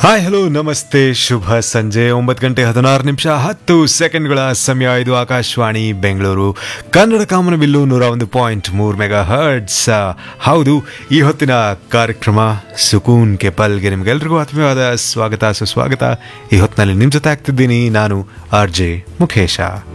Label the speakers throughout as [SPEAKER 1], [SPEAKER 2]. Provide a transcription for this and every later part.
[SPEAKER 1] hi hello ನಮಸ್ತೆ ಶುಭ ಸಂಜೆ ಒಂಬತ್ತು ಗಂಟೆ ಹದಿನಾರು ನಿಮಿಷ ಹತ್ತು ಸೆಕೆಂಡ್ಗಳ ಸಮಯ ಇದು ಆಕಾಶವಾಣಿ ಬೆಂಗಳೂರು ಕನ್ನಡ ಕಾಮನಬಿಲ್ಲು ನೂರ ಒಂದು ಪಾಯಿಂಟ್ ಮೂರು ಮೆಗಾ ಹರ್ಡ್ಸ್ ಹೌದು ಈ ಹೊತ್ತಿನ ಕಾರ್ಯಕ್ರಮ ಸುಕೂನ್ ಕೆಪಲ್ಗೆ ನಿಮ್ಗೆಲ್ರಿಗೂ ಆತ್ಮೀಯವಾದ ಸ್ವಾಗತ ಸುಸ್ವಾಗತ ಈ ಹೊತ್ತಿನಲ್ಲಿ ನಿಮ್ಮ ಜೊತೆ ಆಗ್ತಿದ್ದೀನಿ ನಾನು ಆರ್ ಜೆ ಮುಖೇಶ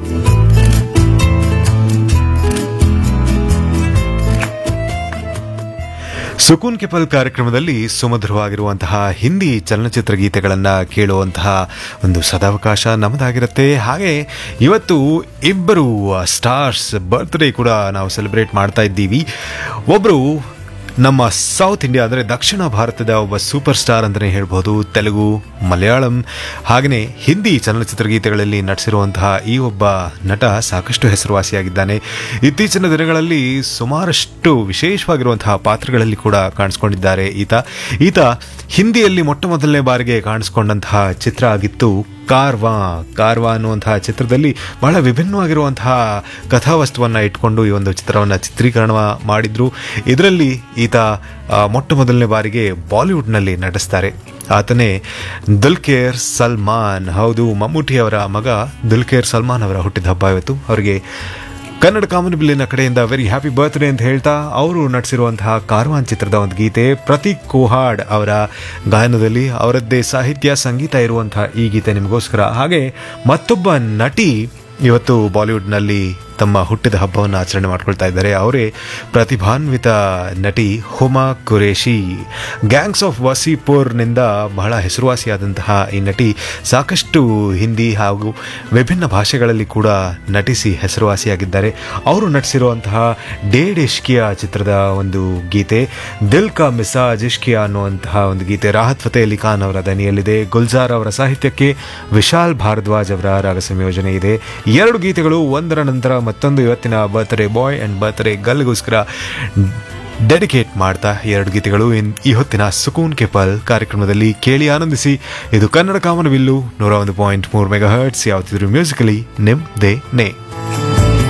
[SPEAKER 1] ಸುಕೂನ್ ಕೆಪಲ್ ಕಾರ್ಯಕ್ರಮದಲ್ಲಿ ಸುಮಧುರವಾಗಿರುವಂತಹ ಹಿಂದಿ ಚಲನಚಿತ್ರ ಗೀತೆಗಳನ್ನು ಕೇಳುವಂತಹ ಒಂದು ಸದಾವಕಾಶ ನಮ್ಮದಾಗಿರುತ್ತೆ ಹಾಗೆ ಇವತ್ತು ಇಬ್ಬರು ಸ್ಟಾರ್ಸ್ ಬರ್ತ್ಡೇ ಕೂಡ ನಾವು ಸೆಲೆಬ್ರೇಟ್ ಮಾಡ್ತಾ ಇದ್ದೀವಿ ಒಬ್ಬರು ನಮ್ಮ ಸೌತ್ ಇಂಡಿಯಾ ಅಂದರೆ ದಕ್ಷಿಣ ಭಾರತದ ಒಬ್ಬ ಸೂಪರ್ ಸ್ಟಾರ್ ಅಂತಲೇ ಹೇಳ್ಬೋದು ತೆಲುಗು ಮಲಯಾಳಂ ಹಾಗೆಯೇ ಹಿಂದಿ ಚಲನಚಿತ್ರ ಗೀತೆಗಳಲ್ಲಿ ನಟಿಸಿರುವಂತಹ ಈ ಒಬ್ಬ ನಟ ಸಾಕಷ್ಟು ಹೆಸರುವಾಸಿಯಾಗಿದ್ದಾನೆ ಇತ್ತೀಚಿನ ದಿನಗಳಲ್ಲಿ ಸುಮಾರಷ್ಟು ವಿಶೇಷವಾಗಿರುವಂತಹ ಪಾತ್ರಗಳಲ್ಲಿ ಕೂಡ ಕಾಣಿಸ್ಕೊಂಡಿದ್ದಾರೆ ಈತ ಈತ ಹಿಂದಿಯಲ್ಲಿ ಮೊಟ್ಟ ಮೊದಲನೇ ಬಾರಿಗೆ ಕಾಣಿಸ್ಕೊಂಡಂತಹ ಚಿತ್ರ ಆಗಿತ್ತು ಕಾರ್ವಾ ಕಾರ್ವಾ ಅನ್ನುವಂತಹ ಚಿತ್ರದಲ್ಲಿ ಬಹಳ ವಿಭಿನ್ನವಾಗಿರುವಂತಹ ಕಥಾವಸ್ತುವನ್ನು ಇಟ್ಕೊಂಡು ಈ ಒಂದು ಚಿತ್ರವನ್ನು ಚಿತ್ರೀಕರಣ ಮಾಡಿದ್ರು ಇದರಲ್ಲಿ ಈತ ಆ, ಮೊಟ್ಟ ಮೊದಲನೇ ಬಾರಿಗೆ ಬಾಲಿವುಡ್ನಲ್ಲಿ ನಟಿಸ್ತಾರೆ ಆತನೇ ದುಲ್ಕೇರ್ ಸಲ್ಮಾನ್ ಹೌದು ಮಮ್ಮೂಟಿ ಅವರ ಮಗ ದುಲ್ಕೇರ್ ಸಲ್ಮಾನ್ ಅವರ ಹುಟ್ಟಿದ ಹಬ್ಬ ಇವತ್ತು ಅವರಿಗೆ ಕನ್ನಡ ಕಾಮನಬಿಲ್ಲಿನ ಕಡೆಯಿಂದ ವೆರಿ ಹ್ಯಾಪಿ ಬರ್ತ್ಡೇ ಅಂತ ಹೇಳ್ತಾ ಅವರು ನಟಿಸಿರುವಂತಹ ಕಾರ್ವಾನ್ ಚಿತ್ರದ ಒಂದು ಗೀತೆ ಪ್ರತೀಕ್ ಕೋಹಾಡ್ ಅವರ ಗಾಯನದಲ್ಲಿ ಅವರದ್ದೇ ಸಾಹಿತ್ಯ ಸಂಗೀತ ಇರುವಂತಹ ಈ ಗೀತೆ ನಿಮಗೋಸ್ಕರ ಹಾಗೆ ಮತ್ತೊಬ್ಬ ನಟಿ ಇವತ್ತು ಬಾಲಿವುಡ್ನಲ್ಲಿ ತಮ್ಮ ಹುಟ್ಟಿದ ಹಬ್ಬವನ್ನು ಆಚರಣೆ ಮಾಡ್ಕೊಳ್ತಾ ಇದ್ದಾರೆ ಅವರೇ ಪ್ರತಿಭಾನ್ವಿತ ನಟಿ ಹುಮಾ ಕುರೇಶಿ ಗ್ಯಾಂಗ್ಸ್ ಆಫ್ ವಸೀಪುರ್ನಿಂದ ಬಹಳ ಹೆಸರುವಾಸಿಯಾದಂತಹ ಈ ನಟಿ ಸಾಕಷ್ಟು ಹಿಂದಿ ಹಾಗೂ ವಿಭಿನ್ನ ಭಾಷೆಗಳಲ್ಲಿ ಕೂಡ ನಟಿಸಿ ಹೆಸರುವಾಸಿಯಾಗಿದ್ದಾರೆ ಅವರು ನಟಿಸಿರುವಂತಹ ಡೇಡ್ ಇಷ್ಕಿಯಾ ಚಿತ್ರದ ಒಂದು ಗೀತೆ ದಿಲ್ ಕಾ ಮಿಸಾಜ್ ಇಷ್ಕಿಯಾ ಅನ್ನುವಂತಹ ಒಂದು ಗೀತೆ ರಾಹತ್ ಫತೆ ಅಲಿ ಖಾನ್ ಅವರ ದನಿಯಲ್ಲಿದೆ ಗುಲ್ಜಾರ್ ಅವರ ಸಾಹಿತ್ಯಕ್ಕೆ ವಿಶಾಲ್ ಭಾರದ್ವಾಜ್ ಅವರ ರಾಗ ಸಂಯೋಜನೆ ಇದೆ ಎರಡು ಗೀತೆಗಳು ಒಂದರ ನಂತರ ಮತ್ತೊಂದು ಇವತ್ತಿನ ಬರ್ತ್ಡೇ ಬಾಯ್ ಅಂಡ್ ಬರ್ತ್ಡೇ ಗಲ್ಗೋಸ್ಕರ ಡೆಡಿಕೇಟ್ ಮಾಡ್ತಾ ಎರಡು ಗೀತೆಗಳು ಇನ್ ಈ ಹೊತ್ತಿನ ಸುಕೂನ್ ಕೆಪಲ್ ಕಾರ್ಯಕ್ರಮದಲ್ಲಿ ಕೇಳಿ ಆನಂದಿಸಿ ಇದು ಕನ್ನಡ ಕಾಮನವಿಲ್ಲು ನೂರ ಒಂದು ಪಾಯಿಂಟ್ ಮೂರು ಮೆಗಾ ಹರ್ಟ್ಸ್ ಯಾವತ್ತಿದ್ರು ಮ್ಯೂಸಿಕಲಿ ನಿಮ್ ದೇ ನೇ